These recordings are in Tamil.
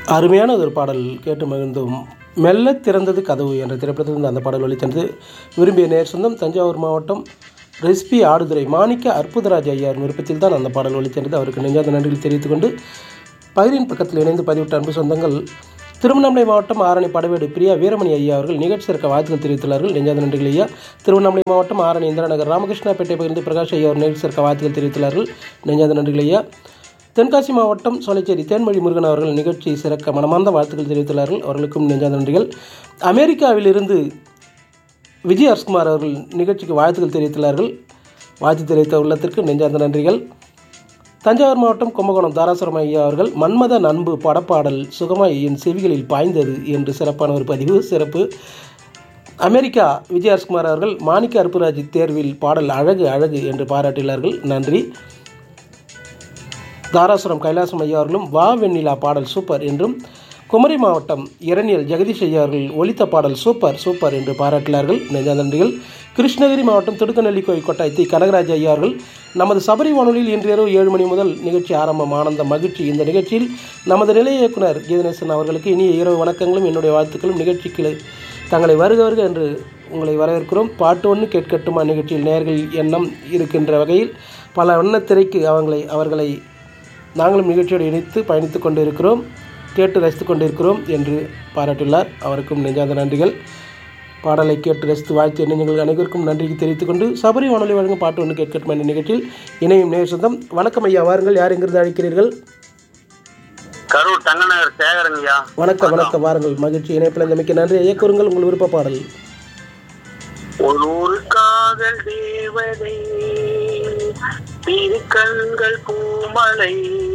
அருமையான ஒரு பாடல் கேட்டு மகிழ்ந்தோம் மெல்ல திறந்தது கதவு என்ற திரைப்படத்திலிருந்து அந்த பாடல் வெளிச்சென்றது விரும்பிய நேர் சொந்தம் தஞ்சாவூர் மாவட்டம் ரெசிபி ஆடுதுறை மாணிக்க அற்புதராஜ் ஐயார் விருப்பத்தில் தான் அந்த பாடல் வெளிச்சென்றது அவருக்கு நெஞ்சாத நன்றிகள் தெரிவித்துக் கொண்டு பகிரின் பக்கத்தில் இணைந்து பதிவிட்ட அன்பு சொந்தங்கள் திருவண்ணாமலை மாவட்டம் ஆரணி படவேடு பிரியா வீரமணி ஐயா அவர்கள் நிகழ்ச்சி இருக்க வாழ்த்துக்கள் தெரிவித்துள்ளார்கள் நெஞ்சாத நன்றிகள் ஐயா திருவண்ணாமலை மாவட்டம் ஆரணி இந்திரா நகர் ராமகிருஷ்ணாப்பேட்டை பகிர்ந்து பிரகாஷ் ஐயா அவர் நிகழ்ச்சி இருக்க வாழ்த்துக்கள் தெரிவித்துள்ளார்கள் நெஞ்சாத நன்றிகள் ஐயா தென்காசி மாவட்டம் சோலைச்சேரி தேன்மொழி முருகன் அவர்கள் நிகழ்ச்சி சிறக்க மனமார்ந்த வாழ்த்துக்கள் தெரிவித்துள்ளார்கள் அவர்களுக்கும் நெஞ்சாத நன்றிகள் அமெரிக்காவிலிருந்து விஜய் அரஸ்குமார் அவர்கள் நிகழ்ச்சிக்கு வாழ்த்துக்கள் தெரிவித்துள்ளார்கள் வாழ்த்து தெரிவித்த உள்ளத்திற்கு நெஞ்சார்ந்த நன்றிகள் தஞ்சாவூர் மாவட்டம் கும்பகோணம் தாராசுரம் ஐயா அவர்கள் மன்மத நண்பு படப்பாடல் சுகமாய் என் செவிகளில் பாய்ந்தது என்று சிறப்பான ஒரு பதிவு சிறப்பு அமெரிக்கா விஜய் அரஸ்குமார் அவர்கள் மாணிக்க அற்புராஜ் தேர்வில் பாடல் அழகு அழகு என்று பாராட்டியுள்ளார்கள் நன்றி தாராசுரம் கைலாசம் ஐயா அவர்களும் வா வெண்ணிலா பாடல் சூப்பர் என்றும் குமரி மாவட்டம் இரணியல் ஜெகதீஷ் ஐயா அவர்கள் ஒலித்த பாடல் சூப்பர் சூப்பர் என்று பாராட்டினார்கள் நெஞ்சாதன்றிகள் கிருஷ்ணகிரி மாவட்டம் திருக்கநெல்லி கோயில் கொட்டாய் தி கனகராஜ் ஐயா அவர்கள் நமது சபரி வானொலியில் இன்று இரவு ஏழு மணி முதல் நிகழ்ச்சி ஆரம்பம் ஆனந்த மகிழ்ச்சி இந்த நிகழ்ச்சியில் நமது நிலைய இயக்குனர் கீதநேசன் அவர்களுக்கு இனிய இரவு வணக்கங்களும் என்னுடைய வாழ்த்துக்களும் நிகழ்ச்சிக்கு தங்களை வருக வருக என்று உங்களை வரவேற்கிறோம் பாட்டு ஒன்று கேட்கட்டுமா நிகழ்ச்சியில் நேர்கள் எண்ணம் இருக்கின்ற வகையில் பல வண்ணத்திரைக்கு அவங்களை அவர்களை நாங்களும் நிகழ்ச்சியோடு இணைத்து பயணித்து கொண்டு இருக்கிறோம் கேட்டு ரசித்து கொண்டிருக்கிறோம் என்று பாராட்டியுள்ளார் அவருக்கும் நெஞ்சார்ந்த நன்றிகள் பாடலை கேட்டு ரசித்து வாழ்த்து நெஞ்சங்கள் அனைவருக்கும் நன்றி தெரிவித்துக் கொண்டு சபரி வானொலி வழங்கும் பாட்டு ஒன்று கேட்கட்டும் என்ற நிகழ்ச்சியில் இணையும் நேர் சொந்தம் வணக்கம் ஐயா வாருங்கள் யார் எங்கிருந்து அழைக்கிறீர்கள் கரூர் தங்கநகர் சேகரன் ஐயா வணக்கம் வணக்கம் வாருங்கள் மகிழ்ச்சி இணைப்பில் இந்த மிக்க நன்றி ஐயா கூறுங்கள் உங்கள் விருப்ப பாடல் ஒரு ஒரு காதல் தேவதை திரு கண்கள் பூமலை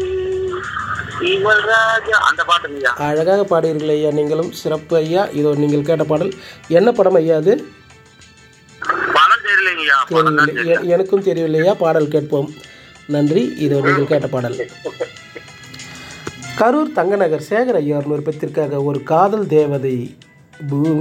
இவள் ராஜா அந்த பாட்டுங்க ஐயா அழகாக பாடுகிறீர்கள் ஐயா நீங்களும் சிறப்பு ஐயா இதோ நீங்கள் கேட்ட பாடல் என்ன படம் ஐயா அது பணம் தெரியலைங்க ஐயா பணம் தான் தெரியவில்லை எ- எனக்கும் தெரியவில்லையா பாடல் கேட்போம் நன்றி இதோ நீங்கள் கேட்ட பாடல் கரூர் தங்கநகர் சேகர் ஐயார் விருப்பத்திற்காக ஒரு காதல் தேவதை பூமி